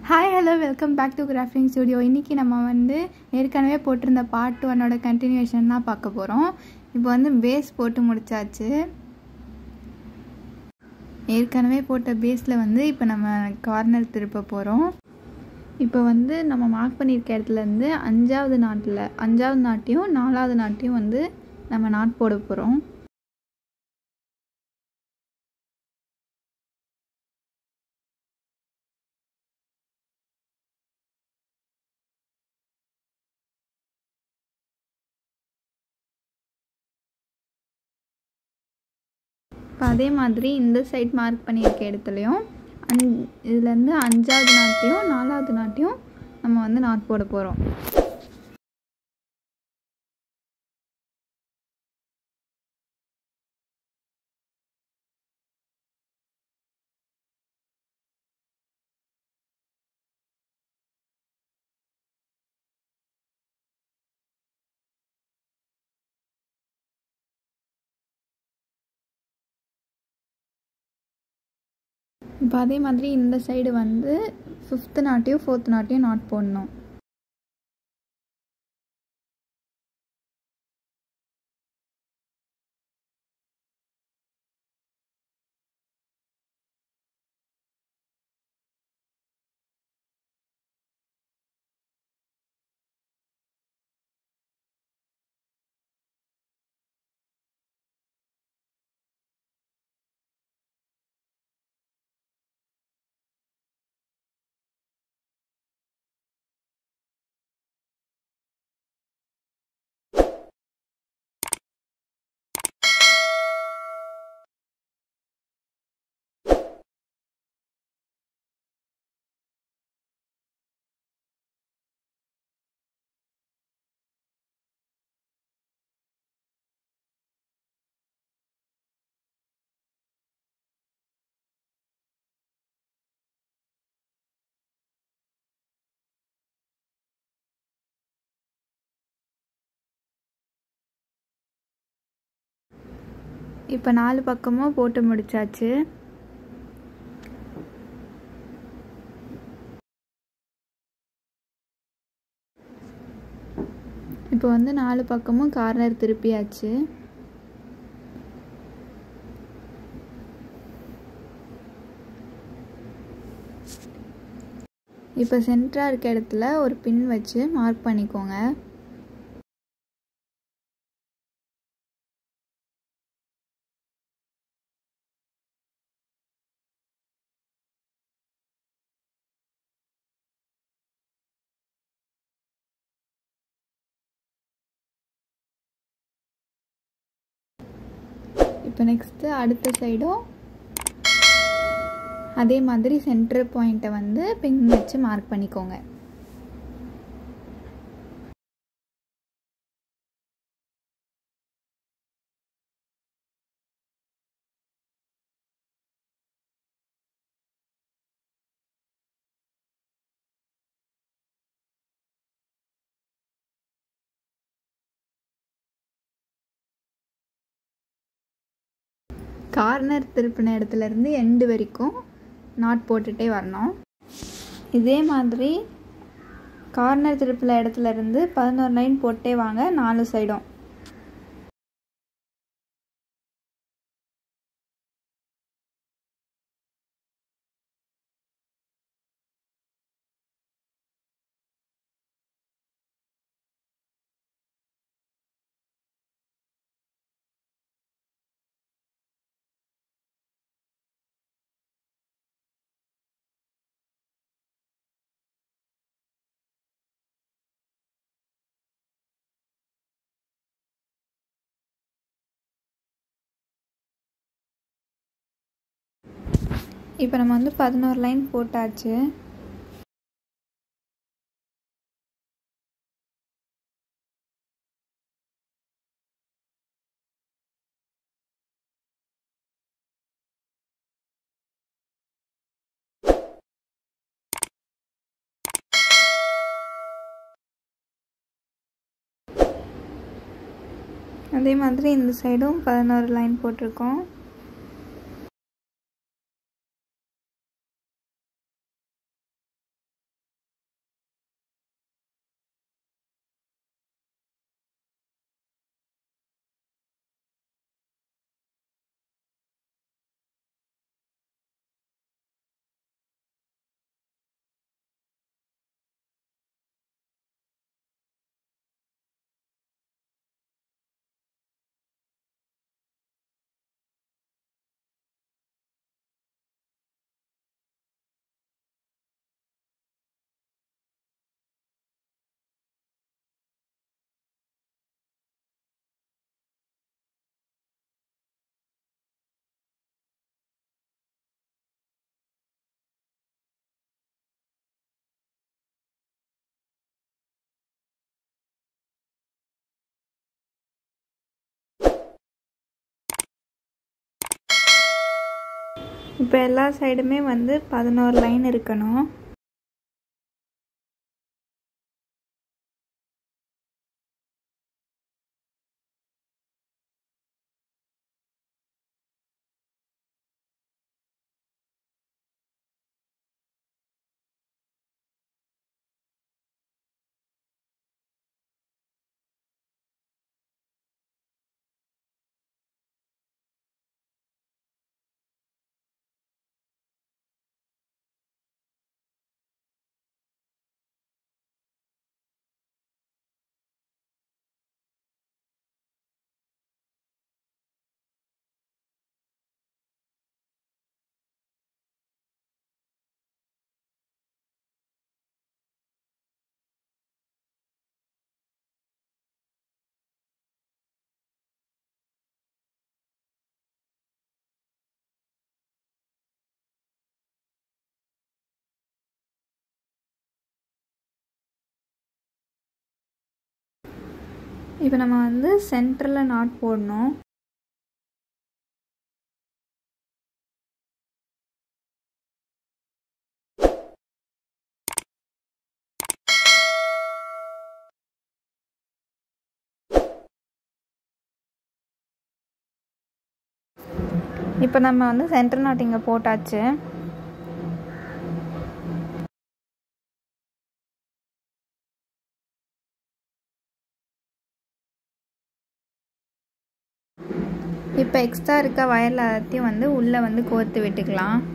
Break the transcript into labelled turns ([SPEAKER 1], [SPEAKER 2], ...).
[SPEAKER 1] hi hello welcome back to Graphing Studio இன்றைக்கி நம்ம வந்து ஏற்கனவே போட்டிருந்த பார்ட் ஒன்னோட கண்டினியூஷன் தான் பார்க்க போகிறோம் இப்போ வந்து பேஸ் போட்டு முடிச்சாச்சு ஏற்கனவே போட்ட பேஸில் வந்து இப்போ நம்ம கார்னர் திருப்ப போகிறோம் இப்போ வந்து நம்ம மார்க் பண்ணியிருக்க இடத்துலேருந்து அஞ்சாவது நாட்டில் அஞ்சாவது நாட்டையும் நாலாவது நாட்டையும் வந்து நம்ம நாட் போட போகிறோம் இப்போ அதே மாதிரி இந்த சைட் மார்க் பண்ணியிருக்க இடத்துலையும் அந் இதுலேருந்து அஞ்சாவது நாட்டையும் நாலாவது நாட்டையும் நம்ம வந்து நாட் போட போகிறோம் இப்போ அதே மாதிரி இந்த சைடு வந்து ஃபிஃப்த்து நாட்டையும் ஃபோர்த் நாட்டையும் நாட் போடணும் இப்போ நாலு பக்கமும் போட்டு முடிச்சாச்சு இப்போ வந்து நாலு பக்கமும் கார்னர் திருப்பியாச்சு இப்போ சென்டராக இருக்க இடத்துல ஒரு பின் வச்சு மார்க் பண்ணிக்கோங்க இப்போ நெக்ஸ்ட்டு அடுத்த சைடும் அதே மாதிரி சென்டர் பாயிண்ட்டை வந்து பின் வச்சு மார்க் பண்ணிக்கோங்க கார்னர் திருப்பின இடத்துலேருந்து எண்டு வரைக்கும் நாட் போட்டுகிட்டே வரணும் இதே மாதிரி கார்னர் திருப்பின இடத்துலேருந்து பதினோரு லைன் போட்டே வாங்க நாலு சைடும் இப்போ நம்ம வந்து பதினோரு லைன் போட்டாச்சு அதே மாதிரி இந்த சைடும் பதினோரு லைன் போட்டிருக்கோம் இப்போ எல்லா சைடுமே வந்து பதினோரு லைன் இருக்கணும் இப்போ நம்ம வந்து சென்டரில் நாட் போடணும் இப்போ நம்ம வந்து சென்டர் நாட் இங்கே போட்டாச்சு இப்போ எக்ஸ்ட்ரா இருக்க வயர் எல்லாத்தையும் வந்து உள்ளே வந்து கோர்த்து விட்டுக்கலாம்